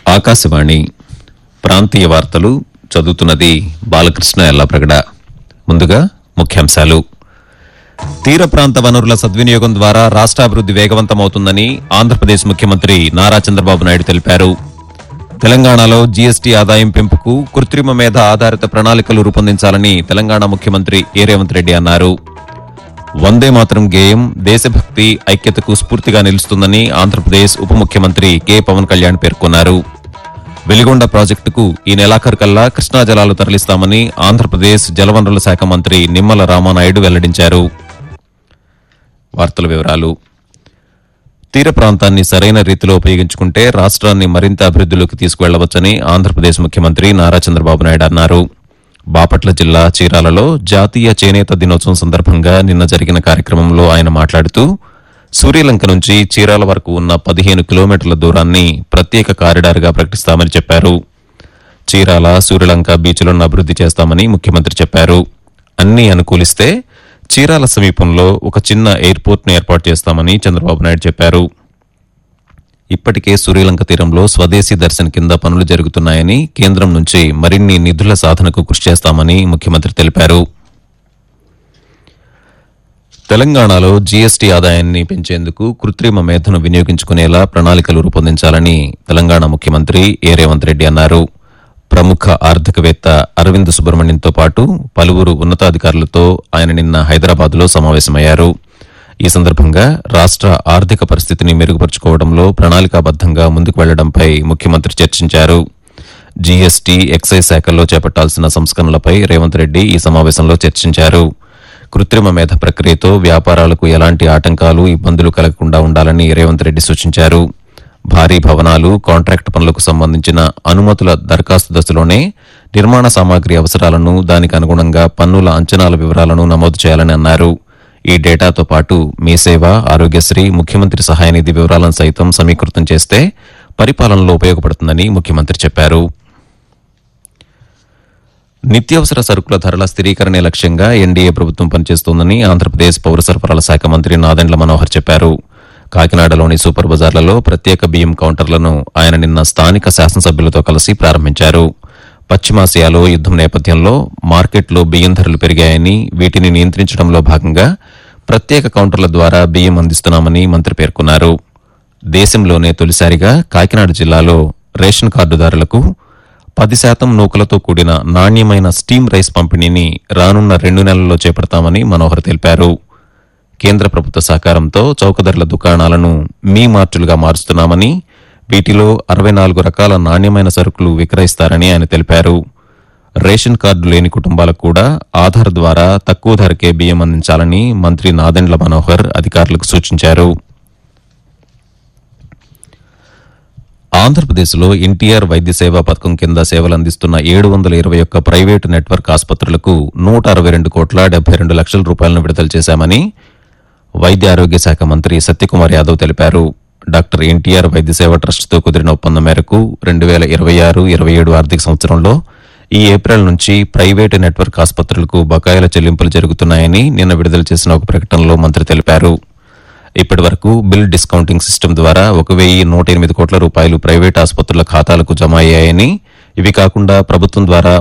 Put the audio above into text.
ఆకాశవాణి ప్రాంతీయ వార్తలు చదువుతున్నది బాలకృష్ణ ఎల్లప్రగడ ముందుగా ముఖ్యాంశాలు తీర ప్రాంత వనరుల సద్వినియోగం ద్వారా రాష్ట్రాభివృద్ది వేగవంతమవుతుందని ఆంధ్రప్రదేశ్ ముఖ్యమంత్రి నారా చంద్రబాబు నాయుడు తెలిపారు తెలంగాణలో జీఎస్టీ ఆదాయం పెంపుకు కృత్రిమ మేధ ఆధారిత ప్రణాళికలు రూపొందించాలని తెలంగాణ ముఖ్యమంత్రి ఏ రేవంత్ రెడ్డి అన్నారు వందే మాత్రం గేయం దేశభక్తి ఐక్యతకు స్ఫూర్తిగా నిలుస్తుందని ఆంధ్రప్రదేశ్ ఉప ముఖ్యమంత్రి కె పవన్ కళ్యాణ్ పేర్కొన్నారు వెలిగొండ ప్రాజెక్టుకు ఈ నెలాఖరుకల్లా కృష్ణా జలాలు తరలిస్తామని ఆంధ్రప్రదేశ్ జలవనరుల శాఖ మంత్రి నిమ్మల రామానాయుడు వెల్లడించారు వార్తల వివరాలు తీర ప్రాంతాన్ని సరైన రీతిలో ఉపయోగించుకుంటే రాష్ట్రాన్ని మరింత అభివృద్దిలోకి తీసుకువెళ్లవచ్చని ఆంధ్రప్రదేశ్ ముఖ్యమంత్రి నారా చంద్రబాబు నాయుడు అన్నారు బాపట్ల జిల్లా చీరాలలో జాతీయ చేనేత దినోత్సవం సందర్భంగా నిన్న జరిగిన కార్యక్రమంలో ఆయన మాట్లాడుతూ సూర్యలంక నుంచి చీరాల వరకు ఉన్న పదిహేను కిలోమీటర్ల దూరాన్ని ప్రత్యేక కారిడార్గా ప్రకటిస్తామని చెప్పారు చీరాల సూర్యలంక బీచ్లను అభివృద్ది చేస్తామని ముఖ్యమంత్రి చెప్పారు అన్ని అనుకూలిస్తే చీరాల సమీపంలో ఒక చిన్న ఎయిర్పోర్ట్ను ఏర్పాటు చేస్తామని చంద్రబాబు నాయుడు చెప్పారు ఇప్పటికే సూర్యలంక తీరంలో స్వదేశీ దర్శన్ కింద పనులు జరుగుతున్నాయని కేంద్రం నుంచి మరిన్ని నిధుల సాధనకు కృషి చేస్తామని ముఖ్యమంత్రి తెలిపారు తెలంగాణలో జీఎస్టీ ఆదాయాన్ని పెంచేందుకు కృత్రిమ మేధను వినియోగించుకునేలా ప్రణాళికలు రూపొందించాలని తెలంగాణ ముఖ్యమంత్రి ఏ రేవంత్ రెడ్డి అన్నారు ప్రముఖ ఆర్థికవేత్త అరవింద్ సుబ్రహ్మణ్యంతో పాటు పలువురు ఉన్నతాధికారులతో ఆయన నిన్న హైదరాబాద్లో సమావేశమయ్యారు ఈ సందర్భంగా రాష్ట్ర ఆర్థిక పరిస్థితిని మెరుగుపరుచుకోవడంలో ప్రణాళికాబద్దంగా ముందుకు వెళ్లడంపై ముఖ్యమంత్రి చర్చించారు జీఎస్టీ ఎక్సైజ్ శాఖల్లో చేపట్టాల్సిన సంస్కరణలపై రేవంత్ రెడ్డి ఈ సమావేశంలో చర్చించారు కృత్రిమ మేధ ప్రక్రియతో వ్యాపారాలకు ఎలాంటి ఆటంకాలు ఇబ్బందులు కలగకుండా ఉండాలని రేవంత్ రెడ్డి సూచించారు భారీ భవనాలు కాంట్రాక్ట్ పనులకు సంబంధించిన అనుమతుల దరఖాస్తు దశలోనే నిర్మాణ సామాగ్రి అవసరాలను దానికి అనుగుణంగా పన్నుల అంచనాల వివరాలను నమోదు చేయాలని అన్నారు ఈ డేటాతో పాటు మీ సేవ ఆరోగ్యశ్రీ ముఖ్యమంత్రి సహాయ నిధి వివరాలను సైతం సమీకృతం చేస్తే పరిపాలనలో ఉపయోగపడుతుందని ముఖ్యమంత్రి చెప్పారు నిత్యావసర సరుకుల ధరల స్థిరీకరణే లక్ష్యంగా ఎన్డీఏ ప్రభుత్వం పనిచేస్తోందని ఆంధ్రప్రదేశ్ పౌర సరఫరాల శాఖ మంత్రి నాదెండ్ల మనోహర్ చెప్పారు కాకినాడలోని సూపర్ బజార్లలో ప్రత్యేక బియ్యం కౌంటర్లను ఆయన నిన్న స్థానిక శాసనసభ్యులతో కలిసి ప్రారంభించారు పశ్చిమాసియాలో యుద్దం నేపథ్యంలో మార్కెట్లో బియ్యం ధరలు పెరిగాయని వీటిని నియంత్రించడంలో భాగంగా ప్రత్యేక కౌంటర్ల ద్వారా బియ్యం అందిస్తున్నామని మంత్రి పేర్కొన్నారు దేశంలోనే తొలిసారిగా కాకినాడ జిల్లాలో రేషన్ కార్డుదారులకు పది శాతం నూకలతో కూడిన నాణ్యమైన స్టీమ్ రైస్ పంపిణీని రానున్న రెండు నెలల్లో చేపడతామని మనోహర్ తెలిపారు కేంద్ర ప్రభుత్వ సహకారంతో చౌకధరల దుకాణాలను మీ మార్చులుగా మారుస్తున్నామని వీటిలో అరవై నాలుగు రకాల నాణ్యమైన సరుకులు విక్రయిస్తారని ఆయన తెలిపారు రేషన్ కార్డు లేని కుటుంబాలకు కూడా ఆధార్ ద్వారా తక్కువ ధరకే బియ్యం అందించాలని మంత్రి నాదెండ్ల మనోహర్ అధికారులకు సూచించారు ఆంధ్రప్రదేశ్లో ఎన్టీఆర్ వైద్య సేవా పథకం కింద సేవలు అందిస్తున్న ఏడు వందల ఇరవై ఒక్క ప్రైవేటు నెట్వర్క్ ఆసుపత్రులకు నూట అరవై రెండు కోట్ల డెబ్బై రెండు లక్షల రూపాయలను విడుదల చేశామని వైద్య ఆరోగ్య శాఖ మంత్రి సత్యకుమార్ యాదవ్ తెలిపారు డాక్టర్ ఎన్టీఆర్ వైద్య సేవ ట్రస్టుతో కుదిరిన ఒప్పందం మేరకు రెండు వేల ఇరవై ఆరు ఇరవై ఏడు ఆర్థిక సంవత్సరంలో ఈ ఏప్రిల్ నుంచి ప్రైవేటు నెట్వర్క్ ఆసుపత్రులకు బకాయిల చెల్లింపులు జరుగుతున్నాయని నిన్న విడుదల చేసిన ఒక ప్రకటనలో మంత్రి తెలిపారు ఇప్పటి వరకు బిల్ డిస్కౌంటింగ్ సిస్టమ్ ద్వారా ఒక వెయ్యి నూట ఎనిమిది కోట్ల రూపాయలు ప్రైవేట్ ఆసుపత్రుల ఖాతాలకు జమ అయ్యాయని ఇవి కాకుండా ప్రభుత్వం ద్వారా